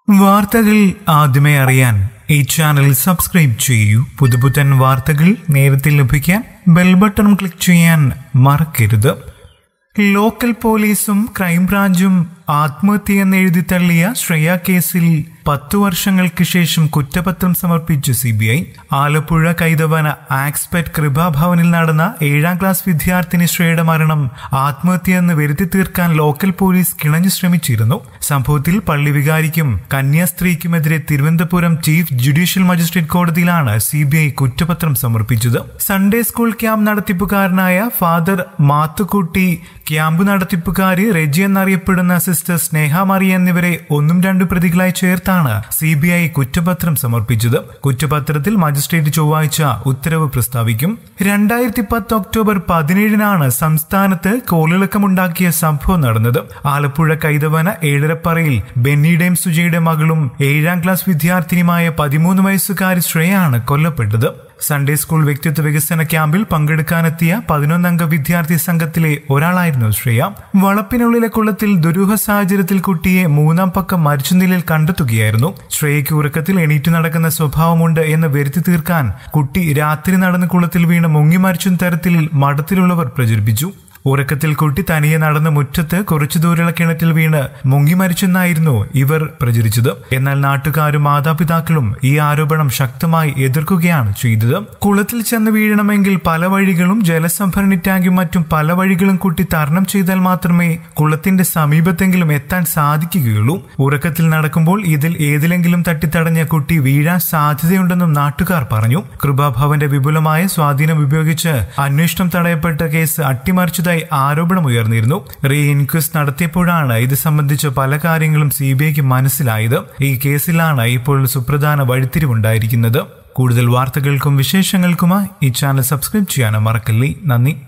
വാർത്തകൾ ആദ്യമേ അറിയാൻ ഈ ചാനൽ സബ്സ്ക്രൈബ് ചെയ്യൂ പുതുപുത്തൻ വാർത്തകൾ നേരത്തെ ലഭിക്കാൻ ബെൽ ബട്ടൺ ക്ലിക്ക് ചെയ്യാൻ മറക്കരുത് ലോക്കൽ പോലീസും ക്രൈംബ്രാഞ്ചും ആത്മഹത്യയെന്ന് എഴുതി തള്ളിയ ശ്രേയ കേസിൽ പത്തു വർഷങ്ങൾക്ക് ശേഷം കുറ്റപത്രം സമർപ്പിച്ചു C B I Alappuzha Kaithavana ആക്സ്പെറ്റ് കൃപാഭവനിൽ നടന്ന ഏഴാം ക്ലാസ് വിദ്യാർത്ഥിനി ശ്രേയയുടെ മരണം ആത്മഹത്യയെന്ന് വരുത്തി തീർക്കാൻ ലോക്കൽ പോലീസ് കിണഞ്ഞു ശ്രമിച്ചിരുന്നു സംഭവത്തിൽ പള്ളി വികാരിക്കും കന്യാസ്ത്രീക്കുമെതിരെ തിരുവനന്തപുരം ചീഫ് ജുഡീഷ്യൽ മജിസ്ട്രേറ്റ് കോടതിയിലാണ് സി ബി ഐ കുറ്റപത്രം സമർപ്പിച്ചത് സൺഡേ സ്കൂൾ ക്യാമ്പ് നടത്തിപ്പുകാരനായ ഫാദർ മാത്തുക്കുട്ടി ക്യാമ്പ് നടത്തിപ്പുകാരി റെജി എന്നറിയപ്പെടുന്ന സിസ്റ്റർ സ്നേഹ മറിയ എന്നിവരെ ഒന്നും രണ്ടു പ്രതികളായി ചേർത്താണ് സി ബി ഐ കുറ്റപത്രം സമർപ്പിച്ചത് കുറ്റപത്രത്തിൽ മജിസ്ട്രേറ്റ് ചൊവ്വാഴ്ച ഉത്തരവ് പ്രസ്താവിക്കും രണ്ടായിരത്തി പത്ത് ഒക്ടോബർ പതിനേഴിനാണ് സംസ്ഥാനത്ത് കോളിളക്കമുണ്ടാക്കിയ സംഭവം നടന്നത് ആലപ്പുഴ കൈതവന ഏഴരപ്പറയിൽ ബെന്നിയുടെയും സുജയുടെ മകളും ഏഴാം ക്ലാസ് വിദ്യാർത്ഥിനിയുമായ പതിമൂന്ന് വയസ്സുകാരി ശ്രേയാണ് കൊല്ലപ്പെട്ടത് സൺഡേ സ്കൂൾ വ്യക്തിത്വ വികസന ക്യാമ്പിൽ പങ്കെടുക്കാനെത്തിയ പതിനൊന്നംഗ വിദ്യാർത്ഥി സംഘത്തിലെ ഒരാളായിരുന്നു ശ്രേയ വളപ്പിനുള്ളിലെ കുളത്തിൽ ദുരൂഹ സാഹചര്യത്തിൽ കുട്ടിയെ മൂന്നാം പക്കം മരിച്ച നിലയിൽ കണ്ടെത്തുകയായിരുന്നു ശ്രേയയ്ക്ക് ഉറക്കത്തിൽ എണീറ്റു നടക്കുന്ന സ്വഭാവമുണ്ട് എന്ന് വരുത്തി തീർക്കാൻ കുട്ടി രാത്രി നടന്ന് കുളത്തിൽ വീണ് മുങ്ങി മരിച്ച തരത്തിൽ മഠത്തിലുള്ളവർ പ്രചരിപ്പിച്ചു ഉറക്കത്തിൽ കുട്ടി തനിയെ നടന്ന് മുറ്റത്ത് കുറച്ചു ദൂരെയുള്ള കിണറ്റിൽ വീണ് മുങ്ങി മരിച്ചെന്നായിരുന്നു ഇവർ പ്രചരിച്ചത് എന്നാൽ നാട്ടുകാരും മാതാപിതാക്കളും ഈ ആരോപണം ശക്തമായി എതിർക്കുകയാണ് ചെയ്തത് കുളത്തിൽ ചെന്ന് വീഴണമെങ്കിൽ പല വഴികളും ജലസംഭരണി ടാങ്കും മറ്റും പല വഴികളും കുട്ടി തരണം ചെയ്താൽ മാത്രമേ കുളത്തിന്റെ സമീപത്തെങ്കിലും എത്താൻ സാധിക്കുകയുള്ളൂ ഉറക്കത്തിൽ നടക്കുമ്പോൾ ഇതിൽ ഏതിലെങ്കിലും തട്ടിത്തടഞ്ഞ കുട്ടി വീഴാൻ സാധ്യതയുണ്ടെന്നും നാട്ടുകാർ പറഞ്ഞു കൃപാഭവന്റെ വിപുലമായ സ്വാധീനം ഉപയോഗിച്ച് അന്വേഷണം തടയപ്പെട്ട കേസ് അട്ടിമറിച്ചതായി ആരോപണമുയർന്നിരുന്നു റീ ഇൻക്വസ്റ്റ് നടത്തിയപ്പോഴാണ് ഇത് സംബന്ധിച്ച പല കാര്യങ്ങളും സി ബി ഐക്ക് മനസ്സിലായത് ഈ കേസിലാണ് ഇപ്പോൾ സുപ്രധാന വഴിത്തിരിവുണ്ടായിരിക്കുന്നത് കൂടുതൽ വാർത്തകൾക്കും വിശേഷങ്ങൾക്കുമായി ഈ ചാനൽ സബ്സ്ക്രൈബ് ചെയ്യാനും മറക്കല്ലേ നന്ദി